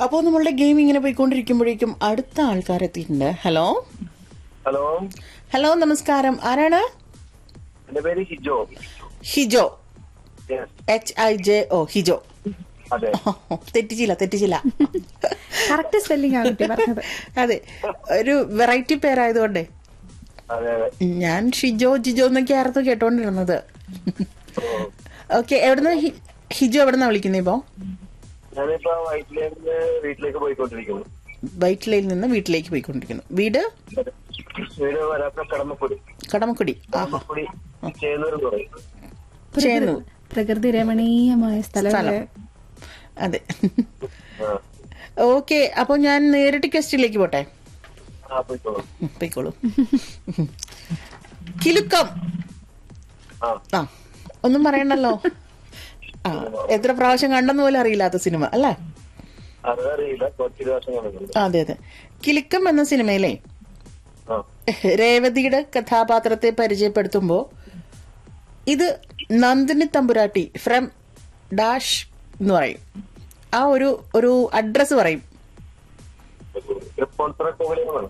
അപ്പോൾ നമ്മളുടെ ഗെയിം ഇങ്ങനെ പോയിക്കൊണ്ടിരിക്കുമ്പോഴേക്കും അടുത്ത ആൾക്കാരെത്തിയിട്ടുണ്ട് ഹലോ ഹലോ ഹലോ നമസ്കാരം ആരാണ് എന്റെ പേര് Hijo Hijo Yes, H I J O Hijo അതെ തെറ്റിച്ചില്ല തെറ്റിച്ചില്ല കറക്റ്റ് സ്പെല്ലിംഗ് ആണ് കുട്ടി പറഞ്ഞത് അതെ ഒരു വെറൈറ്റി പേരായതുകൊണ്ടേ അതെ അതെ ഞാൻ ഷിജോ ജിജോ എന്നൊക്കെ ആയിരുന്നു കേട്ടോണ്ടിരുന്നത് ഓക്കെ എവിടുന്ന് ഹി- ഹിജോ എവിടുന്നാ വിളിക്കുന്നത് ഇപ്പോ ഞാനിപ്പോ വൈറ്റിലേക്ക് വീട്ടിലേക്ക് പോയിക്കൊണ്ടിരിക്കുന്നു ബൈക്കിലയിൽ നിന്ന് വീട്ടിലേക്ക് പോയിക്കൊണ്ടിരിക്കുന്നു വീട് വീട് വരാത്ത കടമക്കുടി കടമക്കുടി ആഹാ കടമക്കുടി ചെയ്യുന്നവരും പറയും ചേന്നു പ്രകൃതി രമണീയമായ സ്ഥലം സ്ഥലം അതെ ആ ഓക്കെ അപ്പൊ ഞാൻ നേരിട്ട് ക്വസ്റ്റിലേക്ക് പോട്ടെ ആ പോയിക്കോളൂ ഉം, പോയിക്കോളൂ കിലുക്കം ആ ആ ഒന്നും പറയണ്ടല്ലോ ആ എത്ര പ്രാവശ്യം കണ്ടെന്ന് പോലും അറിയില്ലാത്ത സിനിമ അല്ലേ അതറിയില്ല കുറച്ച് ദിവസം കണ്ടിട്ടുണ്ട് അതെ അതെ കിലുക്കം എന്ന സിനിമയിലെ ആ രേവതിയുടെ കഥാപാത്രത്തെ പരിചയപ്പെടുത്തുമ്പോ ഇത് നന്ദിനി തമ്പുരാട്ടി ഫ്രം ഡാഷ് എന്ന് പറയും ആ ഒരു ഒരു അഡ്രസ് പറയും സ്പോൺസർ കോവിലാണ്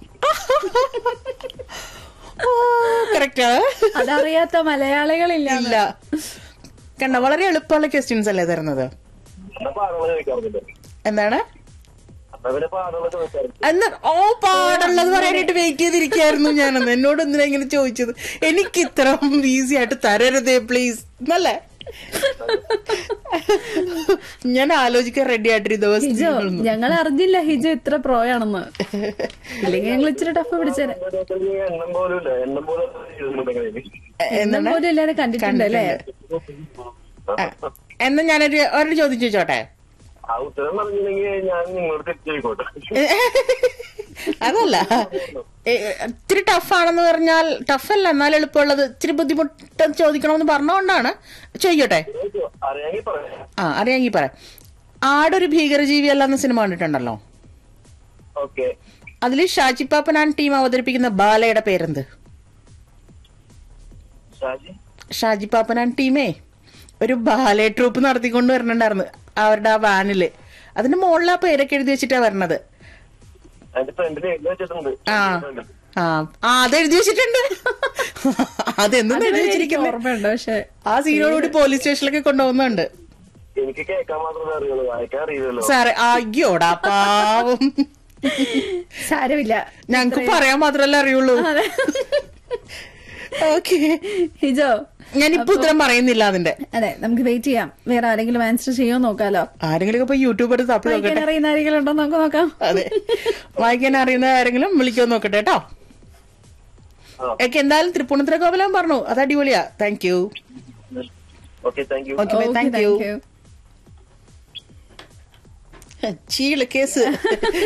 കറക്റ്റ് അതറിയാത്ത മലയാളികളില്ല ഇല്ല കണ്ട വളരെ എളുപ്പമുള്ള ക്വസ്റ്റ്യൻസ് അല്ലേ തരുന്നത് എന്നാ പാടുള്ള ചോദിക്കാറുണ്ട് എന്താണ് എന്നാ പിന്നെ പാടുള്ള ചോദിക്കാറുണ്ട് എന്ന് ഓ പാടുള്ളത് പറയാനായിട്ട് വെയിറ്റ് ചെയ്തിരിക്കായിരുന്നു ഞാനെന്ന് എന്നോട് എന്തിനാ ഇങ്ങനെ ചോദിച്ചത് എനിക്ക് ഇത്ര ഈസി ആയിട്ട് തരരുതേ പ്ലീസ് എന്നല്ലേ ഞാൻ ആലോചിക്കാൻ റെഡി ആയിട്ടിരുന്ന ഹിജോ ദിവസം ഞങ്ങൾ അറിഞ്ഞില്ല ഹിജോ ഇത്ര പ്രോ ആണെന്ന് ഇല്ലെങ്കിൽ ഞങ്ങൾ ഇച്ചിരി ടഫ് പിടിച്ചേനെ എണ്ണം പോലും ഇല്ല എണ്ണം പോലും എഴുതുന്നുണ്ടെങ്കിൽ എണ്ണം പോലും ഇല്ലാതെ കണ്ടിട്ടുണ്ട് അല്ലേ എന്നാ ഞാനൊരു ഒരു ചോദ്യം ചോദിച്ചോട്ടെ ആ ഉത്തരം പറഞ്ഞില്ലെങ്കിൽ ഞാൻ നിങ്ങളോട് തെറ്റ് ചെയ്യിക്കോട്ടെ അതല്ല ഏ, ഇത്തിരി ടഫാണെന്ന് പറഞ്ഞാൽ ടഫല്ല എന്നാൽ എളുപ്പമുള്ളത് ഇത്തിരി ബുദ്ധിമുട്ട് ചോദിക്കണമെന്ന് പറഞ്ഞുകൊണ്ടാണ് ചോദിക്കട്ടെ അറിയാമെങ്കിൽ പറയാം ആ അറിയാമെങ്കിൽ പറയാം ആടൊരു ഭീകരജീവി അല്ലെന്ന സിനിമ കണ്ടിട്ടുണ്ടല്ലോ ഓക്കെ അതിൽ ഷാജി പാപ്പനാൻ ടീം അവതരിപ്പിക്കുന്ന ബാലയുടെ പേരെന്ത് ഷാജി ഷാജി പാപ്പനാൻ ടീമേ ഒരു ബാലെ ട്രൂപ്പ് നടത്തിക്കൊണ്ട് വരണുണ്ടായിരുന്നു അവരുടെ ആ വാനില് അതിന്റെ മുകളിൽ ആ പേരൊക്കെ എഴുതി വെച്ചിട്ടാ വരണത് അതിന്റെ ഫ്രണ്ടിന് എഴുതി വെച്ചിട്ടുണ്ട് ആ ആ ആ അത് എഴുതി വെച്ചിട്ടുണ്ട് അതെന്താ എഴുതി എനിക്ക് വെച്ചിരിക്കുന്നത് ഓർമ്മയുണ്ട് പക്ഷെ ആ സീനോടുകൂടി പോലീസ് സ്റ്റേഷനിലൊക്കെ കൊണ്ടുപോകുന്നുണ്ട് എനിക്ക് കേൾക്കാൻ മാത്രമേ അറിയുള്ളൂ വായിക്കാൻ അറിയില്ലല്ലോ സാറേ അയ്യോടാ പാവം സാരമില്ല ഞങ്ങക്ക് പറയാൻ മാത്രല്ലേ അറിയുള്ളൂ അതെ. ഓക്കെ ഹിജോ ഞാനിപ്പോ ഉത്തരം പറയുന്നില്ല അതിന്റെ അതെ നമുക്ക് വെയിറ്റ് ചെയ്യാം വേറെ ആരെങ്കിലും ആൻസർ ചെയ്യുമോ നോക്കാലോ ആരെങ്കിലും ഇപ്പൊ യൂട്യൂബ് എടുത്ത് തപ്പി വായിക്കാൻ നോക്കട്ടെ അറിയുന്ന ആരെങ്കിലും ഉണ്ടോ നമുക്ക് നോക്കാം അതെ വായിക്കാൻ അറിയുന്ന ആരെങ്കിലും വിളിക്കോ നോക്കട്ടെ കേട്ടോ ആ. ഒക്കെ എന്തായാലും തൃപ്പൂണിത്തുറ കോപലം പറഞ്ഞു അത് അടിപൊളിയാ thank you okay thank you okay Okay, thank you thank you. ചീള് കേസ്